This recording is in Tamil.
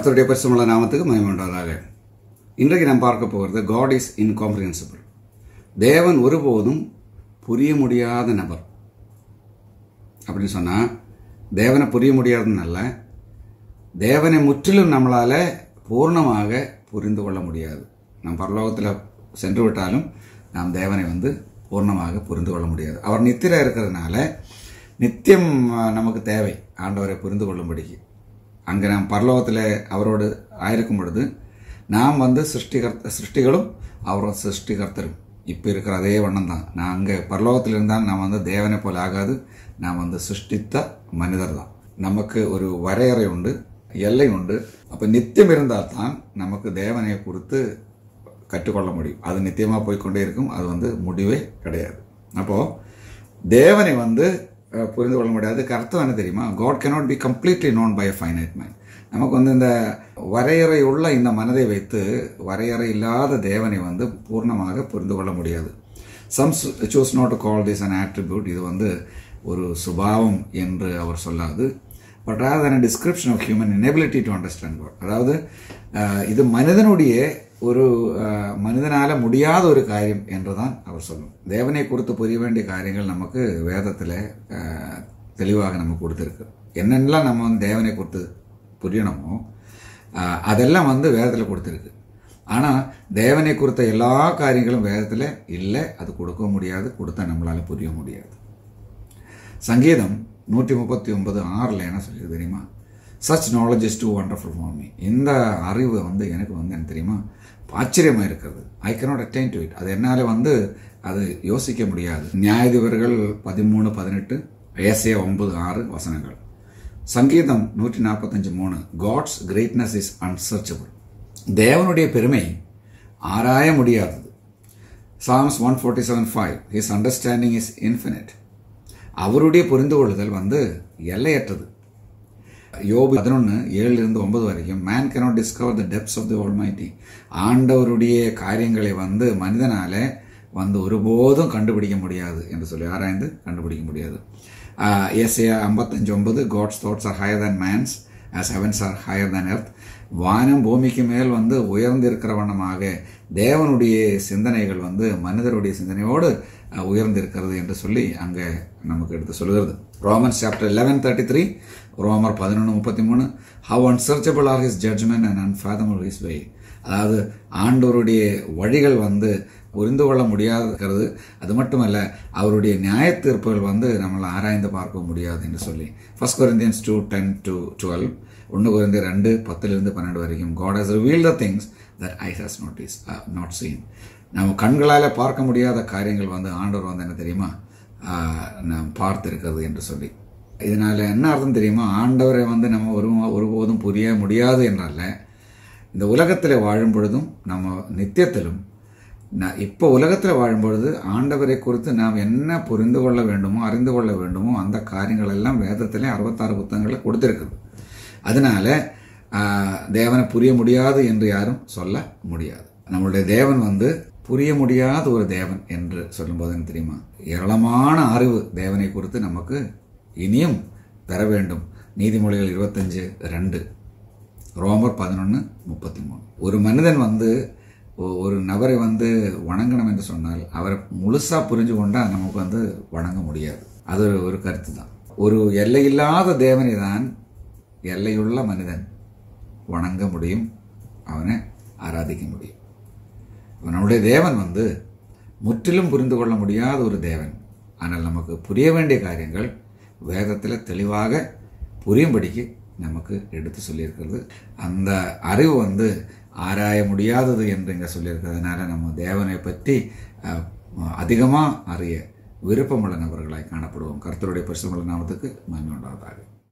கர்த்தருடைய பரிசுமுள்ள நாமத்துக்கு மகிமை உண்டாவதாக இன்றைக்கு நாம் பார்க்க போகிறது காட் இஸ் இன்காம்ப்ரிஹென்சிபிள் தேவன் ஒருபோதும் புரிய முடியாத நபர் அப்படின்னு சொன்னால் தேவனை புரிய முடியாதுன்னு அல்ல தேவனை முற்றிலும் நம்மளால் பூர்ணமாக புரிந்து கொள்ள முடியாது நம் பரலோகத்தில் சென்று விட்டாலும் நாம் தேவனை வந்து பூர்ணமாக புரிந்து கொள்ள முடியாது அவர் நித்திர இருக்கிறதுனால நித்தியம் அஹ், நமக்கு தேவை ஆண்டவரை புரிந்து கொள்ளும்படிக்கு அங்கே நாம் பரலோகத்தில் அவரோடு ஆயிருக்கும் பொழுது நாம் வந்து சிருஷ்டிகர்த்த சிருஷ்டிகளும் அவரோட சிருஷ்டிகர்த்தரும் இப்போ இருக்கிற அதே வண்ணம் தான் நான் அங்கே பரலோகத்தில் இருந்தால் நாம் வந்து தேவனை போல ஆகாது நாம் வந்து சிருஷ்டித்த மனிதர் தான் நமக்கு ஒரு வரையறை உண்டு எல்லை உண்டு அப்போ நித்தியம் இருந்தால் தான் நமக்கு தேவனை குறித்து கற்றுக்கொள்ள முடியும் அது நித்தியமாக போய்க்கொண்டே இருக்கும் அது வந்து முடிவே கிடையாது அப்போது தேவனை வந்து அஹ், புரிந்து கொள்ள முடியாது அர்த்தம் என்ன தெரியுமா God cannot be completely known by a finite man நமக்கு வந்து இந்த வரையறை உள்ள இந்த மனதை வைத்து வரையறை இல்லாத தேவனை வந்து பூர்ணமாக புரிந்து கொள்ள முடியாது some choose not to call this an attribute இது வந்து ஒரு சுபாவம் என்று அவர் சொல்லாது but rather than a description of human inability to understand God அதாவது அஹ், இது மனிதனுடைய ஒரு அஹ், மனிதனால முடியாத ஒரு காரியம் என்றுதான் அவர் சொல்லும் தேவனை குறித்து புரிய வேண்டிய காரியங்கள் நமக்கு வேதத்தில் அஹ், தெளிவாக நமக்கு கொடுத்துருக்கு என்னென்னலாம் நம்ம வந்து தேவனை குறித்து புரியணுமோ அஹ், அதெல்லாம் வந்து வேதத்தில் கொடுத்துருக்கு ஆனால் தேவனை குறித்த எல்லா காரியங்களும் வேதத்தில் இல்லை அது கொடுக்க முடியாது கொடுத்தா நம்மளால புரிய முடியாது சங்கீதம் நூற்றி முப்பத்தி ஒன்பது ஆறில் என்ன சொல்லியது தெரியுமா such knowledge is too wonderful for me இந்த அறிவு வந்து எனக்கு வந்து என்ன தெரியுமா ஆச்சரியமாக இருக்கிறது I cannot attain to it அது என்னால் வந்து அது யோசிக்க முடியாது நியாயாதிபர்கள் பதிமூணு பதினெட்டு ஏசிய ஒன்பது ஆறு வசனங்கள் சங்கீதம் நூற்றி நாற்பத்தஞ்சு மூணு காட்ஸ் கிரேட்னஸ் இஸ் அன்சர்ச்சபிள் தேவனுடைய பெருமை ஆராய முடியாதது Psalms one forty seven five his understanding is infinite அவருடைய புரிந்து கொள்ளுதல் வந்து எல்லையற்றது யோபு பதினொன்று ஏழுலேருந்து ஒன்பது வரைக்கும் man cannot discover the depths of the Almighty ஆண்டவருடைய காரியங்களை வந்து மனிதனால வந்து ஒருபோதும் கண்டுபிடிக்க முடியாது என்று சொல்லி ஆராய்ந்து கண்டுபிடிக்க முடியாது ஏசியா ஐம்பத்தஞ்சு ஒன்பது God's thoughts are higher than man's as heavens are higher than earth வானம் பூமிக்கு மேல் வந்து உயர்ந்திருக்கிற வண்ணமாக தேவனுடைய சிந்தனைகள் வந்து மனிதருடைய சிந்தனையோடு அஹ், உயர்ந்திருக்கிறது என்று சொல்லி அங்கே நமக்கு எடுத்து சொல்கிறது Romans chapter eleven thirty three ரோமர் பதினொன்று முப்பத்தி மூணு how unsearchable are his judgment and unfathomable his way அதாவது ஆண்டவருடைய வழிகள் வந்து புரிந்து கொள்ள முடியாதுக்கிறது அது மட்டுமல்ல அவருடைய நியாய தீர்ப்புகள் வந்து நம்மளை ஆராய்ந்து பார்க்க முடியாது என்று சொல்லி first Corinthians two ten to twelve ஒன்று குறைந்த ரெண்டு பத்துலேருந்து பன்னெண்டு வரைக்கும் God has reveal the things that I has notice not seen நம்ம கண்களால் பார்க்க முடியாத காரியங்கள் வந்து ஆண்டவர் வந்து என்ன தெரியுமா ஆஹ், நாம் பார்த்திருக்கிறது என்று சொல்லி இதனால் என்ன அர்த்தம் தெரியுமா ஆண்டவரை வந்து நம்ம ஒரு ஒருபோதும் புரிய முடியாது என்றல்ல இந்த உலகத்தில் வாழும் பொழுதும் நம்ம நித்தியத்திலும் நான் இப்போ உலகத்தில் வாழும்பொழுது ஆண்டவரை குறித்து நாம் என்ன புரிந்து கொள்ள வேண்டுமோ அறிந்து கொள்ள வேண்டுமோ அந்த காரியங்கள் எல்லாம் வேதத்திலே அறுபத்தாறு புத்தகங்களில் கொடுத்திருக்குது அதனால ஆஹ், தேவனை புரிய முடியாது என்று யாரும் சொல்ல முடியாது நம்மளுடைய தேவன் வந்து புரிய முடியாத ஒரு தேவன் என்று சொல்லும்போது என்ன தெரியுமா ஏராளமான அறிவு தேவனை குறித்து நமக்கு இனியும் பெற வேண்டும் நீதிமொழிகள் இருபத்தஞ்சு ரெண்டு ரோமர் பதினொன்று முப்பத்தி மூணு ஒரு மனிதன் வந்து ஒ- ஒரு நபரை வந்து வணங்கணும் என்று சொன்னால் அவரை முழுசா புரிஞ்சு கொண்டா நமக்கு வந்து வணங்க முடியாது அது ஒரு- ஒரு கருத்து தான் ஒரு எல்லையில்லாத தேவனை தான் எல்லையுள்ள மனிதன் வணங்க முடியும் அவனை ஆராதிக்க முடியும் அப்ப நம்முடைய தேவன் வந்து முற்றிலும் புரிந்து கொள்ள முடியாத ஒரு தேவன் ஆனால் நமக்கு புரிய வேண்டிய காரியங்கள் வேதத்தில் தெளிவாக புரியும்படிக்கு நமக்கு எடுத்து சொல்லியிருக்கிறது அந்த அறிவு வந்து ஆராய முடியாதது என்று இங்கே சொல்லியிருக்கிறதுனால நம்ம தேவனை பற்றி அதிகமாக அறிய விருப்பமுள்ள நபர்களாய் காணப்படுவோம் கர்த்தருடைய பரிசுமுள்ள நாமத்துக்கு மகிமை உண்டாவதாக